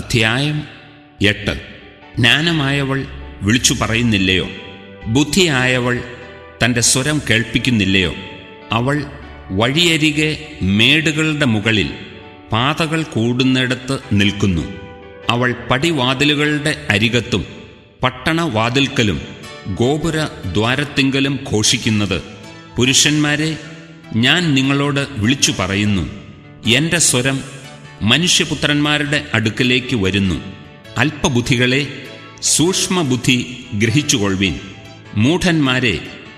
അധ്യായം എട്ട് ജ്ഞാനമായവൾ വിളിച്ചു പറയുന്നില്ലയോ ബുദ്ധിയായവൾ തൻ്റെ സ്വരം കേൾപ്പിക്കുന്നില്ലയോ അവൾ വഴിയരികെ മേടുകളുടെ മുകളിൽ പാതകൾ കൂടുന്നിടത്ത് നിൽക്കുന്നു അവൾ പടിവാതിലുകളുടെ അരികത്തും പട്ടണവാതിൽക്കലും ഗോപുര ദ്വാരത്തിങ്കലും ഘോഷിക്കുന്നത് പുരുഷന്മാരെ ഞാൻ നിങ്ങളോട് വിളിച്ചു പറയുന്നു എൻ്റെ സ്വരം മനുഷ്യപുത്രന്മാരുടെ അടുക്കലേക്ക് വരുന്നു അല്പബുദ്ധികളെ സൂക്ഷ്മബുദ്ധി ഗ്രഹിച്ചുകൊള്ളുവീൻ മൂഢന്മാരെ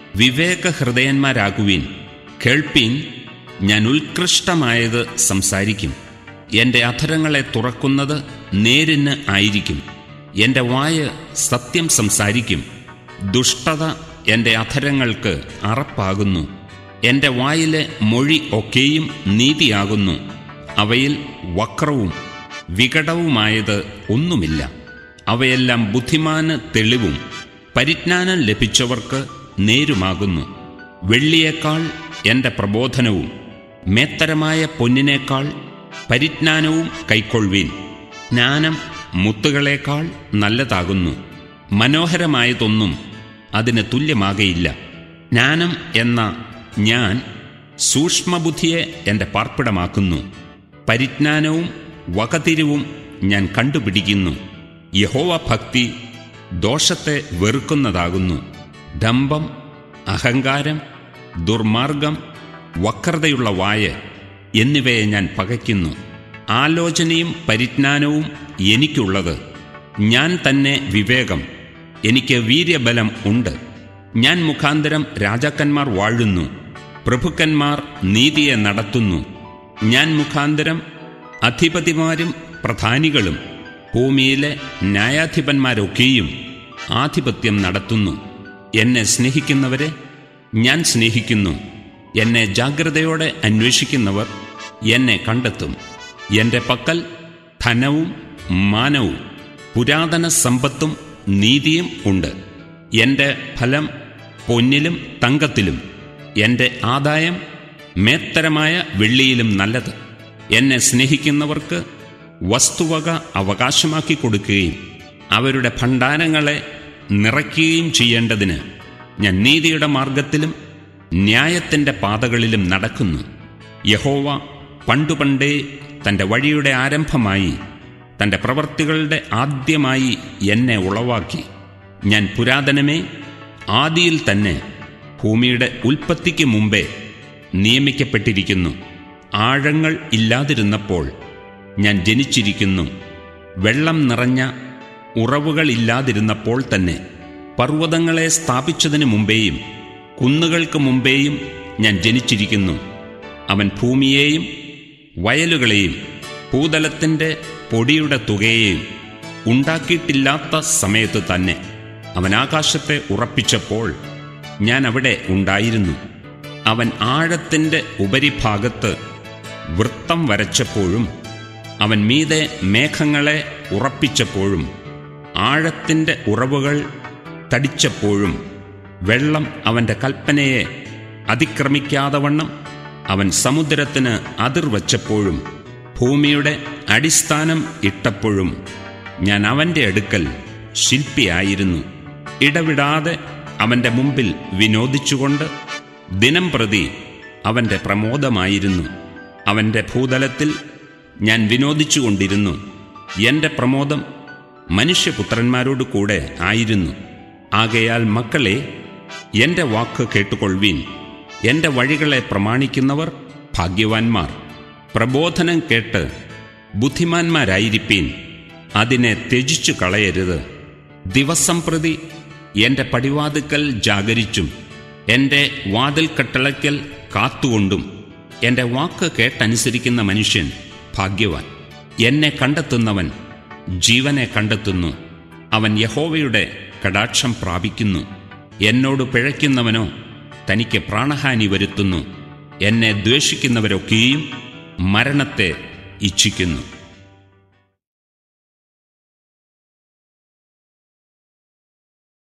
വിവേകഹൃദയന്മാരാകുവീൻ കേൾപ്പീൻ ഞാൻ ഉത്കൃഷ്ടമായത് സംസാരിക്കും എൻ്റെ അധരങ്ങളെ തുറക്കുന്നത് നേരിന് ആയിരിക്കും എൻ്റെ വായ സത്യം സംസാരിക്കും ദുഷ്ടത എൻ്റെ അധരങ്ങൾക്ക് അറപ്പാകുന്നു എൻ്റെ വായിലെ മൊഴി ഒക്കെയും നീതിയാകുന്നു അവയിൽ വക്രവും വികടവുമായത് ഒന്നുമില്ല അവയെല്ലാം ബുദ്ധിമാന് തെളിവും പരിജ്ഞാനം ലഭിച്ചവർക്ക് നേരുമാകുന്നു വെള്ളിയേക്കാൾ എൻ്റെ പ്രബോധനവും മേത്തരമായ പൊന്നിനേക്കാൾ പരിജ്ഞാനവും കൈക്കൊള്ളുവീൻ ജ്ഞാനം മുത്തുകളേക്കാൾ നല്ലതാകുന്നു മനോഹരമായതൊന്നും അതിന് തുല്യമാകയില്ല ജ്ഞാനം എന്ന ഞാൻ സൂക്ഷ്മബുദ്ധിയെ എൻ്റെ പാർപ്പിടമാക്കുന്നു പരിജ്ഞാനവും വകതിരിവും ഞാൻ കണ്ടുപിടിക്കുന്നു യഹോവ ഭക്തി ദോഷത്തെ വെറുക്കുന്നതാകുന്നു ഡംബം അഹങ്കാരം ദുർമാർഗം വക്രതയുള്ള വായ എന്നിവയെ ഞാൻ പകയ്ക്കുന്നു ആലോചനയും പരിജ്ഞാനവും എനിക്കുള്ളത് ഞാൻ തന്നെ വിവേകം എനിക്ക് വീര്യബലം ഉണ്ട് ഞാൻ മുഖാന്തരം രാജാക്കന്മാർ വാഴുന്നു പ്രഭുക്കന്മാർ നീതിയെ നടത്തുന്നു ഞാൻ മുഖാന്തരം അധിപതിമാരും പ്രധാനികളും ഭൂമിയിലെ ന്യായാധിപന്മാരൊക്കെയും ആധിപത്യം നടത്തുന്നു എന്നെ സ്നേഹിക്കുന്നവരെ ഞാൻ സ്നേഹിക്കുന്നു എന്നെ ജാഗ്രതയോടെ അന്വേഷിക്കുന്നവർ എന്നെ കണ്ടെത്തും എൻ്റെ പക്കൽ ധനവും മാനവും പുരാതന സമ്പത്തും നീതിയും ഉണ്ട് എൻ്റെ ഫലം പൊന്നിലും തങ്കത്തിലും എൻ്റെ ആദായം മേത്തരമായ വെള്ളിയിലും നല്ലത് എന്നെ സ്നേഹിക്കുന്നവർക്ക് വസ്തുവക അവകാശമാക്കി കൊടുക്കുകയും അവരുടെ ഭണ്ഡാരങ്ങളെ നിറയ്ക്കുകയും ചെയ്യേണ്ടതിന് ഞാൻ നീതിയുടെ മാർഗത്തിലും ന്യായത്തിൻ്റെ പാതകളിലും നടക്കുന്നു യഹോവ പണ്ടുപണ്ടേ തൻ്റെ വഴിയുടെ ആരംഭമായി തൻ്റെ പ്രവർത്തികളുടെ ആദ്യമായി എന്നെ ഉളവാക്കി ഞാൻ പുരാതനമേ ആദിയിൽ തന്നെ ഭൂമിയുടെ ഉൽപ്പത്തിക്ക് മുമ്പേ നിയമിക്കപ്പെട്ടിരിക്കുന്നു ആഴങ്ങൾ ഇല്ലാതിരുന്നപ്പോൾ ഞാൻ ജനിച്ചിരിക്കുന്നു വെള്ളം നിറഞ്ഞ ഉറവുകളില്ലാതിരുന്നപ്പോൾ തന്നെ പർവ്വതങ്ങളെ സ്ഥാപിച്ചതിനു മുമ്പേയും കുന്നുകൾക്ക് മുമ്പേയും ഞാൻ ജനിച്ചിരിക്കുന്നു അവൻ ഭൂമിയെയും വയലുകളെയും ഭൂതലത്തിൻ്റെ പൊടിയുടെ തുകയെയും ഉണ്ടാക്കിയിട്ടില്ലാത്ത സമയത്ത് തന്നെ അവൻ ആകാശത്തെ ഉറപ്പിച്ചപ്പോൾ ഞാൻ അവിടെ ഉണ്ടായിരുന്നു അവൻ ആഴത്തിൻ്റെ ഉപരിഭാഗത്ത് വൃത്തം വരച്ചപ്പോഴും അവൻ മീതെ മേഘങ്ങളെ ഉറപ്പിച്ചപ്പോഴും ആഴത്തിൻ്റെ ഉറവുകൾ തടിച്ചപ്പോഴും വെള്ളം അവൻ്റെ കൽപ്പനയെ അതിക്രമിക്കാതെ വണ്ണം അവൻ സമുദ്രത്തിന് അതിർ വച്ചപ്പോഴും ഭൂമിയുടെ അടിസ്ഥാനം ഇട്ടപ്പോഴും ഞാൻ അവൻ്റെ അടുക്കൽ ശില്പിയായിരുന്നു ഇടവിടാതെ അവൻ്റെ മുമ്പിൽ വിനോദിച്ചുകൊണ്ട് ദിനം പ്രതി അവൻ്റെ പ്രമോദമായിരുന്നു അവൻ്റെ ഭൂതലത്തിൽ ഞാൻ വിനോദിച്ചുകൊണ്ടിരുന്നു എൻ്റെ പ്രമോദം മനുഷ്യപുത്രന്മാരോട് കൂടെ ആയിരുന്നു ആകയാൽ മക്കളെ എൻ്റെ വാക്ക് കേട്ടുകൊള്ളുവീൻ എൻ്റെ വഴികളെ പ്രമാണിക്കുന്നവർ ഭാഗ്യവാന്മാർ പ്രബോധനം കേട്ട് ബുദ്ധിമാന്മാരായിരിപ്പീൻ അതിനെ ത്യജിച്ചു കളയരുത് ദിവസം പ്രതി എൻ്റെ പടിവാതുക്കൽ ജാഗരിച്ചും എൻ്റെ വാതിൽ കട്ടളയ്ക്കൽ കാത്തുകൊണ്ടും എൻ്റെ വാക്ക് കേട്ടനുസരിക്കുന്ന മനുഷ്യൻ ഭാഗ്യവാൻ എന്നെ കണ്ടെത്തുന്നവൻ ജീവനെ കണ്ടെത്തുന്നു അവൻ യഹോവയുടെ കടാക്ഷം പ്രാപിക്കുന്നു എന്നോട് പിഴയ്ക്കുന്നവനോ തനിക്ക് പ്രാണഹാനി വരുത്തുന്നു എന്നെ ദ്വേഷിക്കുന്നവരൊക്കെയും മരണത്തെ ഇച്ഛിക്കുന്നു